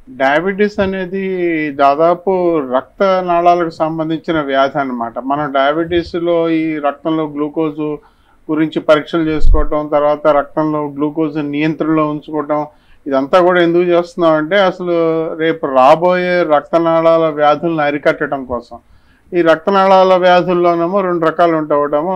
diabetes అనేది దాదాపు రక్త నాళాలకు సంబంధించిన వ్యాధి అన్నమాట మనం డయాబెటీస్లో ఈ రక్తంలో గ్లూకోజు గురించి పరీక్షలు చేసుకోవటం తర్వాత రక్తంలో గ్లూకోజ్ నియంత్రణలో ఉంచుకోవటం ఇదంతా కూడా ఎందుకు చేస్తున్నాం అంటే అసలు రేపు రాబోయే రక్తనాళాల వ్యాధులను అరికట్టడం కోసం ఈ రక్తనాళాల వ్యాధుల్లోనేమో రెండు రకాలు ఉంటాయి ఒకటేమో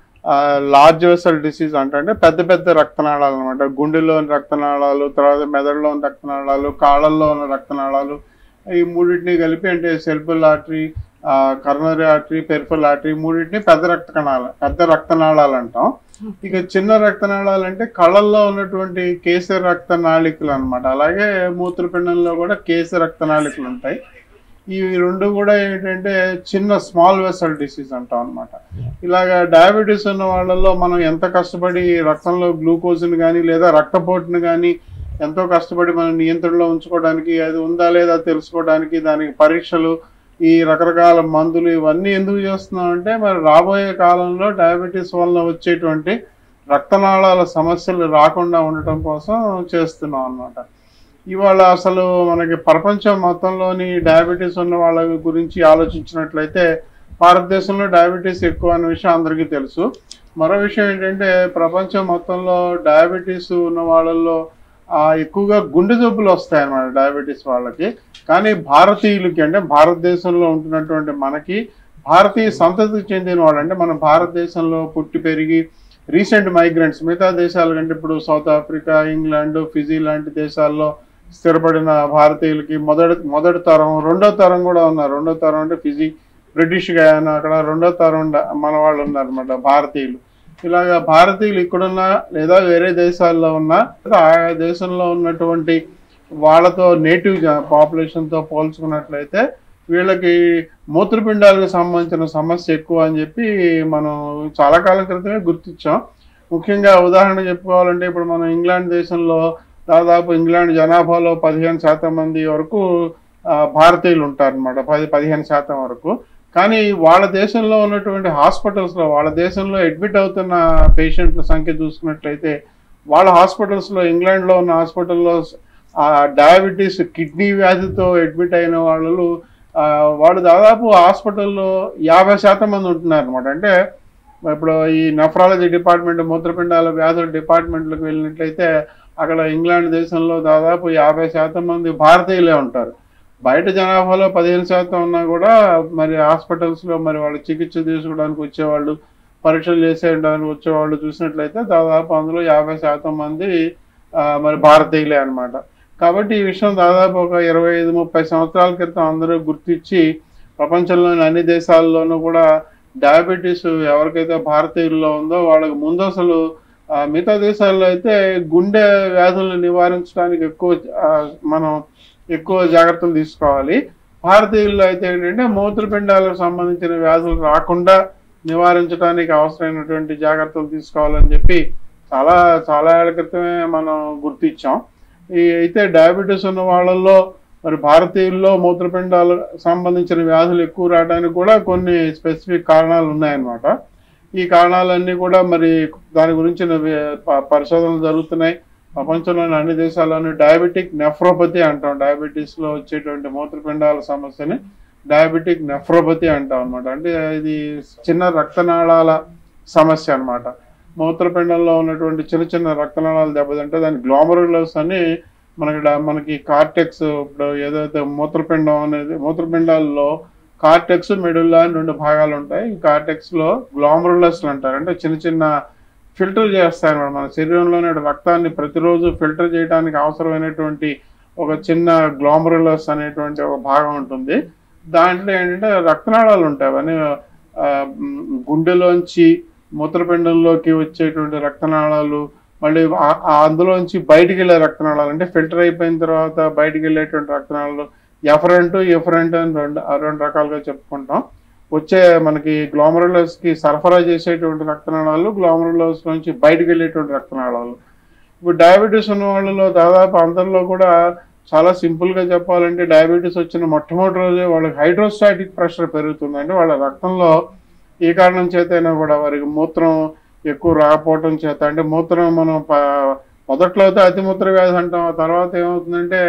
లార్జ్ వెసల్ డిసీజ్ అంటే అంటే పెద్ద పెద్ద రక్తనాళాలు అనమాట గుండెలోని రక్తనాళాలు తర్వాత మెదడులోని రక్తనాళాలు కాళ్ళల్లో ఉన్న రక్తనాళాలు ఈ మూడింటిని కలిపి అంటే సెల్ఫుల్ artery coronary artery peripheral artery మూడింటిని పెద్ద రక్త కణాలు పెద్ద రక్తనాళాలు అంటాం ఇక చిన్న రక్తనాళాలు అంటే కళ్ళల్లో ఉన్నటువంటి కేసర రక్త నాళికలు అనమాట అలాగే మూత్రపిండంలో కూడా కేసర రక్త నాళికలు ఉంటాయి ఈ రెండు కూడా ఏంటంటే చిన్న స్మాల్ వెసల్ డిసీజ్ అంటాం అనమాట ఇలాగా డయాబెటీస్ ఉన్న వాళ్ళల్లో మనం ఎంత కష్టపడి రక్తంలో గ్లూకోజ్ని కానీ లేదా రక్తపోటుని కానీ ఎంతో కష్టపడి మనం నియంత్రణలో ఉంచుకోవడానికి అది ఉందా లేదా తెలుసుకోవడానికి దానికి పరీక్షలు ఈ రకరకాల మందులు ఇవన్నీ ఎందుకు చేస్తున్నాం అంటే మరి రాబోయే కాలంలో డయాబెటీస్ వలన వచ్చేటువంటి రక్తనాళాల సమస్యలు రాకుండా ఉండటం కోసం చేస్తున్నాం అన్నమాట ఇవాళ అసలు మనకి ప్రపంచం మొత్తంలోని డయాబెటీస్ ఉన్న వాళ్ళ గురించి ఆలోచించినట్లయితే భారతదేశంలో డయాబెటీస్ ఎక్కువ అనే విషయం అందరికీ తెలుసు మరో విషయం ఏంటంటే ప్రపంచం మొత్తంలో డయాబెటీస్ ఉన్న వాళ్ళల్లో ఆ, ఎక్కువగా గుండె జబ్బులు వస్తాయి అన్నమాట డయాబెటీస్ వాళ్ళకి కానీ భారతీయులకి అంటే భారతదేశంలో ఉంటున్నటువంటి మనకి భారతీయ సంతతికి చెందిన వాళ్ళు అంటే మన భారతదేశంలో పుట్టి పెరిగి రీసెంట్ మైగ్రెంట్స్ మిగతా దేశాల కంటే ఇప్పుడు సౌత్ ఆఫ్రికా ఇంగ్లాండ్ ఫిజీ లాంటి దేశాల్లో స్థిరపడిన భారతీయులకి మొదటి మొదటి తరం రెండో తరం కూడా ఉన్నారు రెండో తరం అంటే ఫిజీ బ్రిటిష్ గాయన అక్కడ రెండో తరం డ- మన వాళ్ళు ఉన్నారు అనమాట భారతీయులు ఇలాగా భారతీయులు ఇక్కడున్నా లేదా వేరే దేశాల్లో ఉన్నా ఆయా దేశంలో ఉన్నటువంటి వాళ్ళతో నేటివ్ పాపులేషన్తో పోల్చుకున్నట్లయితే వీళ్ళకి మూత్రపిండాలకు సంబంధించిన సమస్య ఎక్కువ అని చెప్పి మనం చాలా కాలం క్రితమే గుర్తించాం ముఖ్యంగా ఉదాహరణ చెప్పుకోవాలంటే ఇప్పుడు మనం ఇంగ్లాండ్ దేశంలో దాదాపు ఇంగ్లాండ్ జనాభాలో పదిహేను శాతం మంది వరకు ఆ, భారతీయులు ఉంటారన్నమాట పది పదిహేను శాతం వరకు కానీ వాళ్ళ దేశంలో ఉన్నటువంటి హాస్పిటల్స్లో వాళ్ళ దేశంలో అడ్మిట్ అవుతున్న పేషెంట్ల సంఖ్య చూసుకున్నట్లయితే వాళ్ళ హాస్పిటల్స్లో ఇంగ్లాండ్లో ఉన్న హాస్పిటల్లో ఆ డయాబెటీస్ కిడ్నీ వ్యాధితో అడ్మిట్ అయిన వాళ్ళు ఆ, వాళ్ళు దాదాపు హాస్పిటల్లో యాభై శాతం మంది ఉంటున్నారు అనమాట అంటే ఇప్పుడు ఈ నెఫ్రాలజీ డిపార్ట్మెంట్ మూత్రపిండాల వ్యాధుల డిపార్ట్మెంట్లకు వెళ్ళినట్లయితే అక్కడ ఇంగ్లాండ్ దేశంలో దాదాపు యాభై శాతం మంది భారతీయులే ఉంటారు బయట జనాభాలో పదిహేను శాతం ఉన్నా కూడా మరి హాస్పిటల్స్లో మరి వాళ్ళు చికిత్స తీసుకోవడానికి వచ్చేవాళ్ళు పరీక్షలు చేసేయడానికి వచ్చేవాళ్ళు చూసినట్లయితే దాదాపు అందులో యాభై శాతం మంది ఆ, మరి భారతీయులే అన్నమాట కాబట్టి ఈ విషయం దాదాపు ఒక ఇరవై ఐదు ముప్పై సంవత్సరాల క్రితం అందరూ గుర్తించి ప్రపంచంలోని అన్ని దేశాల్లోనూ కూడా డయాబెటీస్ ఎవరికైతే భారతీయుల్లో ఉందో వాళ్ళకి ముందు అసలు ఆ, మిగతా దేశాల్లో అయితే గుండె వ్యాధులను నివారించడానికి ఎక్కువ ఆ, మనం ఎక్కువ జాగ్రత్తలు తీసుకోవాలి భారతీయుల్లో అయితే ఏంటంటే మూత్రపిండాలకు సంబంధించిన వ్యాధులు రాకుండా నివారించడానికి అవసరమైనటువంటి జాగ్రత్తలు తీసుకోవాలని చెప్పి చాలా చాలా ఏళ్ల క్రితమే మనం గుర్తించాం ఈ అయితే డయాబెటీస్ ఉన్న వాళ్ళల్లో మరి భారతీయుల్లో మూత్రపిండాలకు సంబంధించిన వ్యాధులు ఎక్కువ రావడానికి కూడా కొన్ని స్పెసిఫిక్ కారణాలు ఉన్నాయన్నమాట ఈ కారణాలన్నీ కూడా మరి దాని గురించిన వి- ప- పరిశోధనలు జరుగుతున్నాయి ప్రపంచంలోని అన్ని దేశాల్లోనూ డయాబెటిక్ నెఫ్రోపతి అంటాం డయాబెటీస్ లో వచ్చేటువంటి మూత్రపిండాల సమస్యని డయాబెటిక్ నెఫ్రోపతి అంటాం అనమాట అంటే ఇది చిన్న రక్తనాళాల సమస్య అన్నమాట మూత్రపిండంలో ఉన్నటువంటి చిన్న చిన్న రక్తనాళాలు దెబ్బతింటే దాని గ్లోమరులస్ అని మనకి డా- మనకి కార్టెక్స్ ఇప్పుడు ఏదైతే మూత్రపిండం అనేది మూత్రపిండాల్లో కార్టెక్స్ మెడుల్లా అని రెండు భాగాలు ఉంటాయి ఈ కార్టెక్స్ లో గ్లోమరులస్ అంటారు అంటే చిన్న చిన్న ఫిల్టర్ చేస్తాయి అన్నమాట మన శరీరంలోని రక్తాన్ని ప్రతిరోజు ఫిల్టర్ చేయడానికి అవసరమైనటువంటి ఒక చిన్న గ్లోమరులస్ అనేటువంటి ఒక భాగం ఉంటుంది దాంట్లో ఏంటంటే రక్తనాళాలు ఉంటాయి అవన్నీ ఆ, మ్, గుండెలోంచి మూత్రపిండంలోకి వచ్చేటువంటి రక్తనాళాలు మళ్ళీ ఆ- ఆ అందులోంచి బయటికి వెళ్ళే రక్తనాళాలు అంటే ఫిల్టర్ అయిపోయిన తర్వాత బయటికి వెళ్ళేటువంటి రక్తనాళాలు ఎఫరెంట్ ఎఫరెంట్ అని రెండు ఆ రెండు రకాలుగా చెప్పుకుంటాం వచ్చే మనకి గ్లోమరులస్ కి సరఫరా చేసేటువంటి రక్తనాళాలు గ్లోమరులస్ నుంచి బయటికి వెళ్ళేటువంటి రక్తనాళాలు ఇప్పుడు డయాబెటీస్ ఉన్న వాళ్ళలో దాదాపు అందరిలో కూడా చాలా సింపుల్ గా చెప్పాలంటే డయాబెటీస్ వచ్చిన మొట్టమొదటి రోజే వాళ్ళకి హైడ్రోస్టాటిక్ ప్రెషర్ పెరుగుతుంది అంటే వాళ్ళ రక్తంలో ఏ కారణం చేతైనా కూడా వారికి మూత్రం ఎక్కువ రాకపోవటం చేత అంటే మూత్రం మనం ప- మొదట్లో అయితే అతిమూత్ర వ్యాధి అంటాం ఆ తర్వాత ఏమవుతుందంటే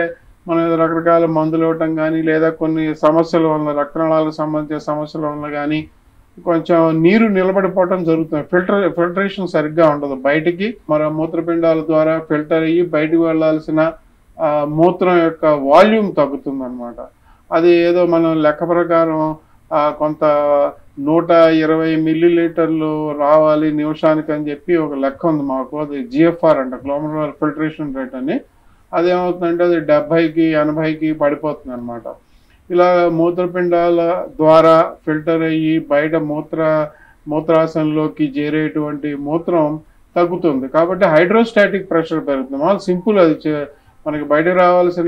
మనం ఏదో రకరకాల మందులు ఇవ్వటం కానీ లేదా కొన్ని సమస్యల వలన రక్తనాళాలకు సంబంధించిన సమస్యల వలన కానీ కొంచెం నీరు నిలబడిపోవటం జరుగుతుంది ఫిల్టర్ ఫిల్టరేషన్ సరిగ్గా ఉండదు బయటికి మన మూత్రపిండాల ద్వారా ఫిల్టర్ అయ్యి బయటికి వెళ్ళాల్సిన ఆ, మూత్రం యొక్క వాల్యూమ్ తగ్గుతుంది అనమాట అది ఏదో మనం లెక్క ప్రకారం ఆ, కొంత నూట ఇరవై మిల్లీ లీటర్లు రావాలి నిమిషానికి అని చెప్పి ఒక లెక్క ఉంది మాకు అది జిఎఫ్ఆర్ అంట గ్లోమరులర్ ఫిల్టరేషన్ రేట్ అని అదేమవుతుందంటే అది డెబ్బైకి ఎనభైకి పడిపోతుంది అనమాట ఇలా మూత్రపిండాల ద్వారా ఫిల్టర్ అయ్యి బయట మూత్ర మూత్రాశయంలోకి చేరేటువంటి మూత్రం తగ్గుతుంది కాబట్టి హైడ్రోస్టాటిక్ ప్రెషర్ పెరుగుతుంది మామూలు సింపుల్ అది చే- మనకి బయట రావాల్సిన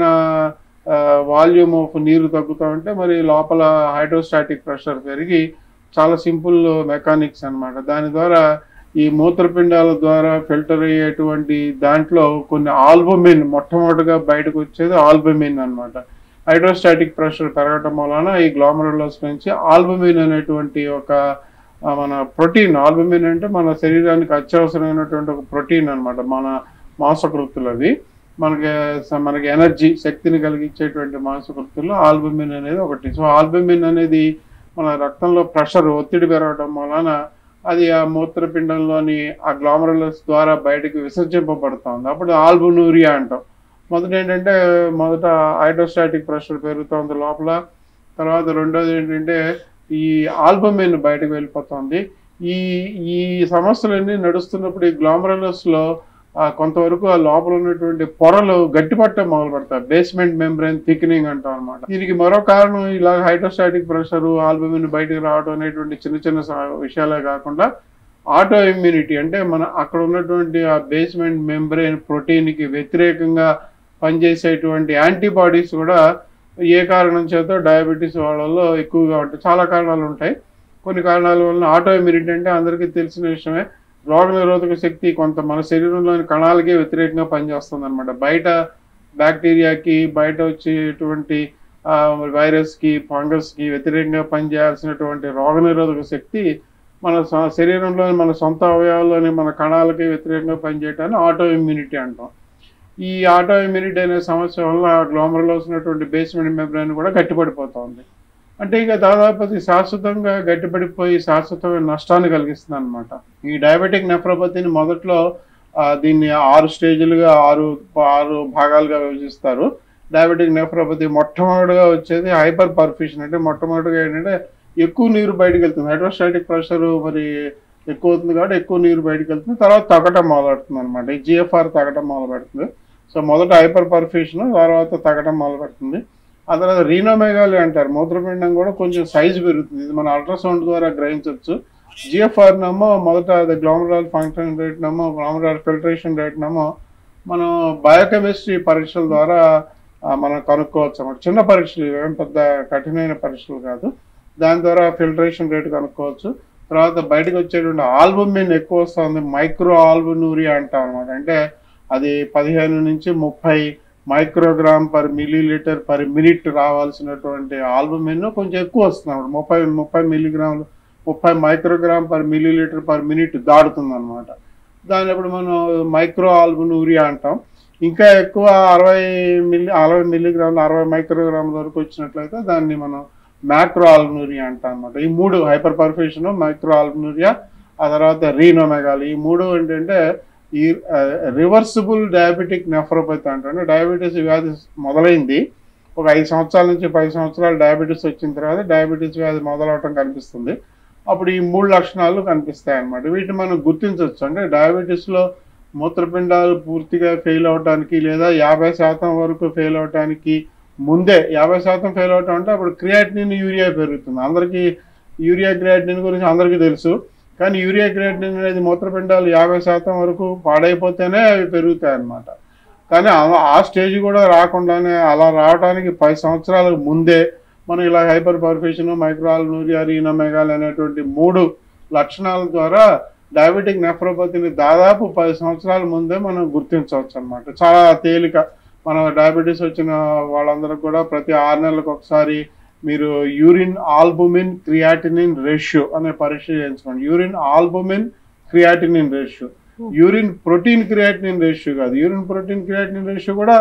వాల్యూమ్ ఆఫ్ నీరు తగ్గుతూ ఉంటే మరి లోపల హైడ్రోస్టాటిక్ ప్రెషర్ పెరిగి చాలా సింపుల్ మెకానిక్స్ అన్నమాట దాని ద్వారా ఈ మూత్రపిండాల ద్వారా ఫిల్టర్ అయ్యేటువంటి దాంట్లో కొన్ని ఆల్బమిన్ మొట్టమొదటిగా బయటకు వచ్చేది ఆల్బమిన్ అన్నమాట హైడ్రోస్టాటిక్ ప్రెషర్ పెరగటం వలన ఈ గ్లామరులోస్ నుంచి ఆల్బమిన్ అనేటువంటి ఒక ఆ, మన ప్రోటీన్ ఆల్బమిన్ అంటే మన శరీరానికి అత్యవసరమైనటువంటి ఒక ప్రోటీన్ అన్నమాట మన మాంసకృతులు అవి మనకి స- మనకి ఎనర్జీ శక్తిని కలిగించేటువంటి మాంసకృతుల్లో ఆల్బమిన్ అనేది ఒకటి సో ఆల్బమిన్ అనేది మన రక్తంలో ప్రెషర్ ఒత్తిడి పెరగడం వలన అది ఆ మూత్రపిండంలోని ఆ గ్లామరులస్ ద్వారా బయటకు విసర్జింపబడుతుంది అప్పుడు ఆల్బునూరియా అంటాం మొదట ఏంటంటే మొదట హైడ్రోస్టాటిక్ ప్రెషర్ పెరుగుతుంది లోపల తర్వాత రెండోది ఏంటంటే ఈ ఆల్బమిన్ బయటకు వెళ్ళిపోతుంది ఈ ఈ సమస్యలన్నీ నడుస్తున్నప్పుడు ఈ గ్లామరలస్లో కొంతవరకు ఆ లోపల ఉన్నటువంటి పొరలు గట్టిపట్టడం మొదలు పెడతాయి బేస్మెంట్ మెంబ్రెయిన్ థిక్నింగ్ అంటాం అనమాట దీనికి మరో కారణం ఇలా హైడ్రోస్టాటిక్ ప్రెషర్ ఆల్బమిన్ బయటకు రావడం అనేటువంటి చిన్న చిన్న స- విషయాలే కాకుండా ఆటో ఇమ్యూనిటీ అంటే మన అక్కడ ఉన్నటువంటి ఆ బేస్మెంట్ మెంబ్రెయిన్ ప్రోటీన్కి వ్యతిరేకంగా పనిచేసేటువంటి యాంటీబాడీస్ కూడా ఏ కారణం చేత డయాబెటీస్ వాళ్ళలో ఎక్కువగా ఉంటాయి చాలా కారణాలు ఉంటాయి కొన్ని కారణాల వలన ఆటో ఇమ్యూనిటీ అంటే అందరికీ తెలిసిన విషయమే రోగ నిరోధక శక్తి కొంత మన శరీరంలోని కణాలకే వ్యతిరేకంగా పనిచేస్తుంది అనమాట బయట బ్యాక్టీరియాకి బయట వచ్చేటువంటి ఆ, వైరస్కి ఫంగస్కి వ్యతిరేకంగా పనిచేయాల్సినటువంటి రోగ నిరోధక శక్తి మన స- శరీరంలోని మన సొంత అవయవాల్లోని మన కణాలకి వ్యతిరేకంగా పనిచేయటాన్ని ఆటో ఇమ్యూనిటీ అంటాం ఈ ఆటో ఇమ్యూనిటీ అనే సమస్య వల్ల గ్లోమర్లో వస్తున్నటువంటి బేస్మెంట్ మెంబ్రెయిన్ కూడా గట్టిపడిపోతుంది అంటే ఇక దాదాపు అది శాశ్వతంగా గట్టిపడిపోయి శాశ్వతమైన నష్టాన్ని కలిగిస్తుంది అనమాట ఈ డయాబెటిక్ నెఫ్రోపతిని మొదట్లో ఆ, దీన్ని ఆరు స్టేజ్లుగా ఆరు ఆరు భాగాలుగా విభజిస్తారు డయాబెటిక్ నెఫ్రోపతి మొట్టమొదటిగా వచ్చేది హైపర్ పర్ఫ్యూషన్ అంటే మొట్టమొదటిగా ఏంటంటే ఎక్కువ నీరు బయటకు వెళ్తుంది హైడ్రోస్టాటిక్ ప్రెషర్ మరి ఎక్కువ అవుతుంది కాబట్టి ఎక్కువ నీరు బయటకు వెళ్తుంది తర్వాత తగ్గటం మొదలెడుతుంది అనమాట ఈ జిఎఫ్ఆర్ తగ్గటం మొదలు పెడుతుంది సో మొదట హైపర్ పర్ఫ్యూషన్ తర్వాత తగ్గటం మొదలు పెడుతుంది ఆ తర్వాత రీనోమెగాలి అంటారు మూత్రపిండం కూడా కొంచెం సైజు పెరుగుతుంది ఇది మన అల్ట్రాసౌండ్ ద్వారా గ్రహించవచ్చు జిఎఫ్ఆర్ నమో మొదట అది గ్లోమరాల్ ఫంక్షన్ రేట్ నమో గ్లోమరాల్ ఫిల్టరేషన్ రేట్ నమో మనం బయోకెమిస్ట్రీ పరీక్షల ద్వారా ఆ, మనం కనుక్కోవచ్చు అన్నమాట చిన్న పరీక్షలు ఇవి ఏం పెద్ద కఠినమైన పరీక్షలు కాదు దాని ద్వారా ఫిల్టరేషన్ రేట్ కనుక్కోవచ్చు తర్వాత బయటకు వచ్చేటువంటి ఆల్బమిన్ ఎక్కువ వస్తుంది మైక్రో ఆల్బనూరియా అంటాం అనమాట అంటే అది పదిహేను నుంచి ముప్పై microgram per milliliter per minute రావాల్సినటువంటి ఆల్బమిన్ కొంచెం ఎక్కువ వస్తుంది అనమాట ముప్పై ముప్పై మిల్లీగ్రాములు ముప్పై microgram per milliliter per minute దాడుతుంది అనమాట దాని అప్పుడు మనం మైక్రో ఆల్బనూరియా అంటాం ఇంకా ఎక్కువ అరవై మిల్లీ అరవై మిల్లీగ్రాములు అరవై మైక్రోగ్రాముల వరకు వచ్చినట్లయితే దాన్ని మనం మ్యాక్రో ఆల్బనూరియా అంటాం అనమాట ఈ మూడు హైపర్ పర్ఫేషన్ మైక్రో ఆల్బనూరియా ఆ తర్వాత రీనోమెగాలి ఈ మూడు ఏంటంటే ఈ రివర్సిబుల్ డయాబెటిక్ నెఫ్రోపతి అంటే డయాబెటీస్ వ్యాధి మొదలైంది ఒక ఐదు సంవత్సరాల నుంచి పది సంవత్సరాలు డయాబెటీస్ వచ్చిన తర్వాత డయాబెటీస్ వ్యాధి మొదలవటం కనిపిస్తుంది అప్పుడు ఈ మూడు లక్షణాలు కనిపిస్తాయి అన్నమాట వీటిని మనం గుర్తించవచ్చు అంటే డయాబెటీస్లో మూత్రపిండాలు పూర్తిగా ఫెయిల్ అవటానికి లేదా యాభై శాతం వరకు ఫెయిల్ అవటానికి ముందే యాభై శాతం ఫెయిల్ అవటం అంటే అప్పుడు క్రియాటినిన్ యూరియా పెరుగుతుంది అందరికీ యూరియా క్రియాటినిన్ గురించి అందరికీ తెలుసు కానీ యూరియా క్రియాటినిన్ అనేది మూత్రపిండాలు యాభై శాతం వరకు పాడైపోతేనే అవి పెరుగుతాయి అన్నమాట కానీ ఆ- ఆ స్టేజ్ కూడా రాకుండానే అలా రావడానికి పది సంవత్సరాల ముందే మనం ఇలా హైపర్ పర్ఫేషన్ మైక్రోఆల్నూరియా రీనోమెగాల్ అనేటువంటి మూడు లక్షణాల ద్వారా డయాబెటిక్ నెఫ్రోపతిని దాదాపు పది సంవత్సరాల ముందే మనం గుర్తించవచ్చు అనమాట చాలా తేలిక మన డయాబెటీస్ వచ్చిన వాళ్ళందరూ కూడా ప్రతి ఆరు నెలలకు ఒకసారి మీరు యూరిన్ ఆల్బుమిన్ క్రియాటినిన్ రేషియో అనే పరీక్ష చేయించుకోండి urine albumin creatinine ratio urine protein creatinine ratio కాదు యూరిన్ ప్రోటీన్ క్రియాటినిన్ రేషియో కూడా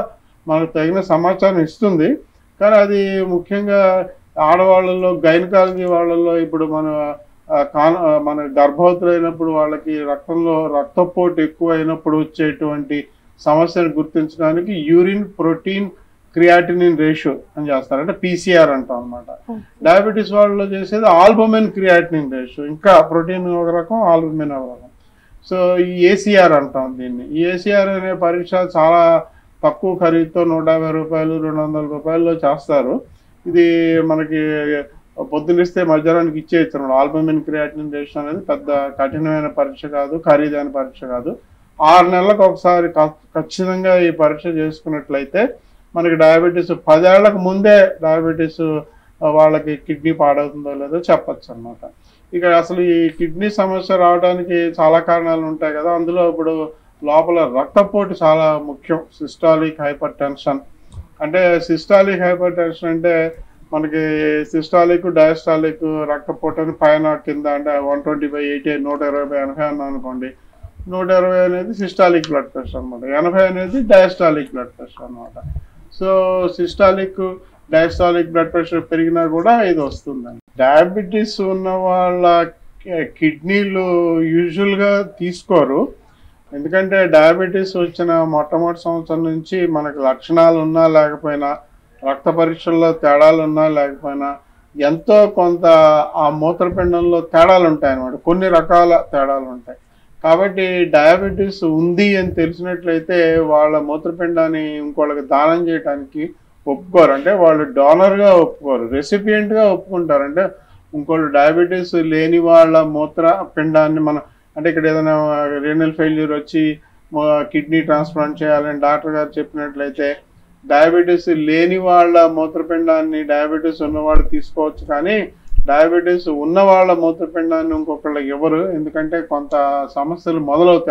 మనకు తగిన సమాచారం ఇస్తుంది కానీ అది ముఖ్యంగా ఆడవాళ్ళలో గైనకాలజీ వాళ్ళలో ఇప్పుడు మన ఆ, కాన ఆ, మన గర్భవతులైనప్పుడు వాళ్ళకి రక్తంలో రక్తపోటు ఎక్కువ అయినప్పుడు వచ్చేటువంటి సమస్యను గుర్తించడానికి యూరిన్ ప్రోటీన్ క్రియాటినిన్ రేషియో అని చేస్తారు అంటే పీసీఆర్ అంటాం అనమాట డయాబెటీస్ వాళ్ళలో చేసేది ఆల్బుమిన్ క్రియాటినిన్ రేషియో ఇంకా ప్రోటీన్ ఒక రకం ఆల్బుమిన్ ఒక రకం సో ఈ ఏసీఆర్ అంటాం దీన్ని ఈ ఏసీఆర్ అనే పరీక్ష చాలా తక్కువ ఖరీదుతో నూట యాభై రూపాయలు రెండు వందల రూపాయల్లో చేస్తారు ఇది మనకి పొద్దునిస్తే మధ్యాహ్నానికి ఇచ్చేయచ్చు ఆల్బమిన్ క్రియాటినిన్ రేషన్ అనేది పెద్ద కఠినమైన పరీక్ష కాదు ఖరీదైన పరీక్ష కాదు ఆరు నెలలకు ఒకసారి క- ఖచ్చితంగా ఈ పరీక్ష చేసుకున్నట్లయితే మనకి డయాబెటీస్ పదేళ్లకు ముందే డయాబెటీస్ వాళ్ళకి కిడ్నీ పాడవుతుందో లేదో చెప్పచ్చు అనమాట ఇక అసలు ఈ కిడ్నీ సమస్య రావడానికి చాలా కారణాలు ఉంటాయి కదా అందులో ఇప్పుడు లోపల రక్తపోటు చాలా ముఖ్యం సిస్టాలిక్ హైపర్ టెన్షన్ అంటే సిస్టాలిక్ హైపర్ టెన్షన్ అంటే మనకి సిస్టాలిక్ డయాస్టాలిక్ రక్తపోటు అని పైన కింద అంటే వన్ ట్వంటీ బై ఎయిటీ నూట ఇరవై బై ఎనభై అన్నాం అనుకోండి నూట ఇరవై అనేది సిస్టాలిక్ బ్లడ్ ప్రెషర్ అనమాట ఎనభై అనేది డయాస్టాలిక్ బ్లడ్ ప్రెషర్ అనమాట so systolic diastolic blood pressure పెరిగినా కూడా ఇది వస్తుందండి డయాబెటీస్ ఉన్న వాళ్ళ కి- కిడ్నీలు యూజువల్గా తీసుకోరు ఎందుకంటే డయాబెటీస్ వచ్చిన మొట్టమొదటి సంవత్సరం నుంచి మనకు లక్షణాలు ఉన్నా లేకపోయినా రక్త పరీక్షల్లో తేడాలు ఉన్నా లేకపోయినా ఎంతో కొంత ఆ మూత్రపిండంలో తేడాలు ఉంటాయి అన్నమాట కొన్ని రకాల తేడాలు ఉంటాయి కాబట్టి డయాబెటీస్ ఉంది అని తెలిసినట్లయితే వాళ్ళ మూత్రపిండాన్ని ఇంకోళ్ళకి దానం చేయడానికి ఒప్పుకోరు అంటే వాళ్ళు డోనర్గా ఒప్పుకోరు రెసిపియంట్గా ఒప్పుకుంటారు అంటే ఇంకోళ్ళు డయాబెటీస్ లేని వాళ్ళ మూత్ర పిండాన్ని మనం అంటే ఇక్కడ ఏదైనా రీనల్ ఫెయిల్యూర్ వచ్చి కిడ్నీ ట్రాన్స్ప్లాంట్ చేయాలని డాక్టర్ గారు చెప్పినట్లయితే డయాబెటీస్ లేని వాళ్ళ మూత్రపిండాన్ని డయాబెటీస్ ఉన్నవాడు తీసుకోవచ్చు కానీ డయాబెటీస్ ఉన్న వాళ్ళ మూత్రపిండాన్ని ఇంకొకళ్ళకి ఇవ్వరు ఎందుకంటే కొంత సమస్యలు మొదలవుతాయి